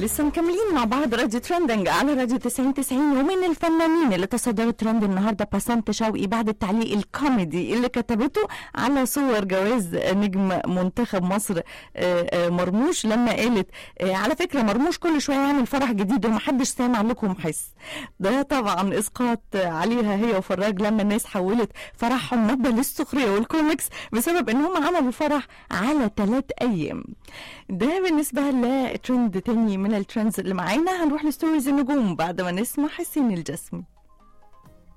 لسه مكملين مع بعض راديو ترندنج على راديو 90 90 ومن الفنانين اللي تصدروا الترند النهارده بسنت شوقي بعد التعليق الكوميدي اللي كتبته على صور جواز نجم منتخب مصر آه، آه، مرموش لما قالت آه، على فكره مرموش كل شويه يعمل فرح جديد ومحدش سامع لكم حس ده طبعا اسقاط عليها هي وفراج لما الناس حولت فرحهم ماده للسخريه والكوميكس بسبب ان هم عملوا فرح على ثلاث ايام ده بالنسبه لترند تاني من الترندز اللي معانا هنروح لستوريز النجوم بعد ما نسمع حسين الجسمي